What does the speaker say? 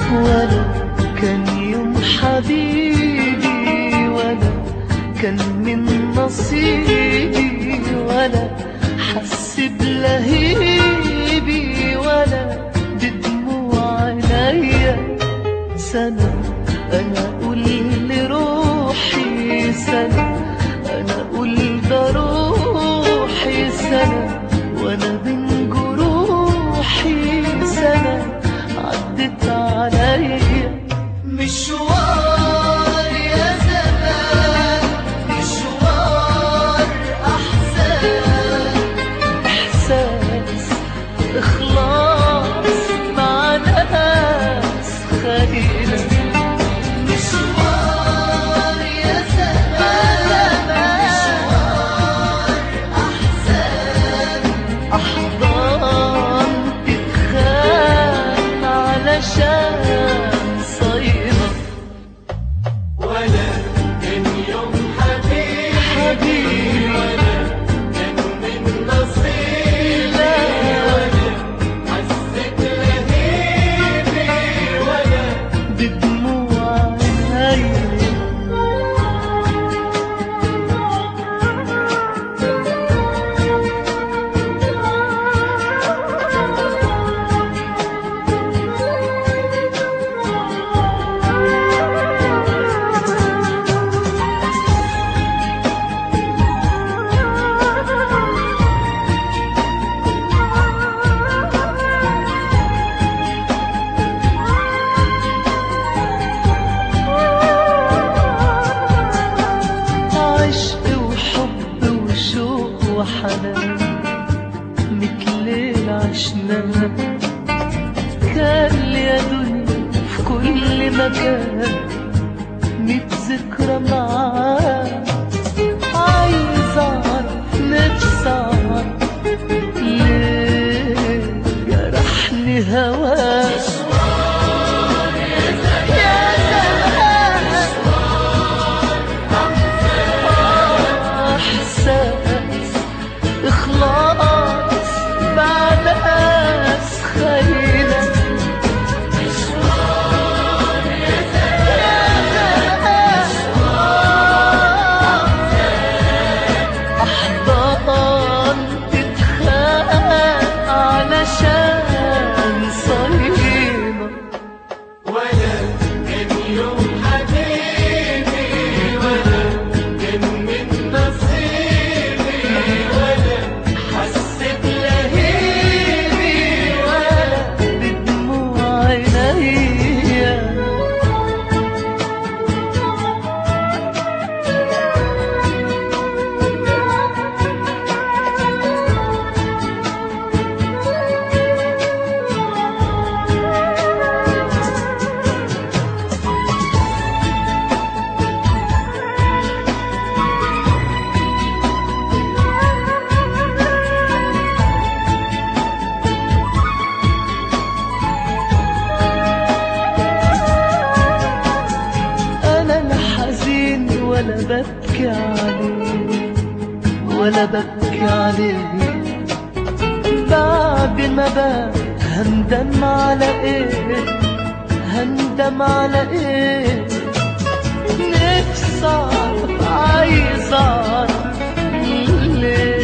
ولا كان يوم حبيبي ولا كان من نصيبي ولا حس بلهيبي ولا بدموع عينيا سنة أنا أقول لروحي سنة أنا أقول ده روحي سنة وأنا بين جروحي سنة عدت عليا مشوار يا زمان مشوار أحزان إحساس إخلاص مع ناس خاينة مشوار يا زمان مشوار أحزان أحضان تتخان علشان صيرة ولا كان يوم حبيبي حبيبي ولا كان من نصيبي لا ولا حسيت لهيبي ولا بدموع عيني عشق وحب وشوق وحنان مثل عشناه كان يا دنيا في كل مكان ميت ذكرى معاه عايز اعرف نفسي اعرف ليه جرحني هواه يا زمان احساس اخلاص بعد ناس خاينه احضان تتخان علشان صينه ولا كان يوم حبيبي ولا كان من نصيبي ولا حسيت لهيبي ولا بدموع عينيا انا لا حزين ولا ببكي عليه ولا ببكي عليه بعد ما بقى هندم على ايه هندم على ايه نفسي اعرف عايز اعرف ليه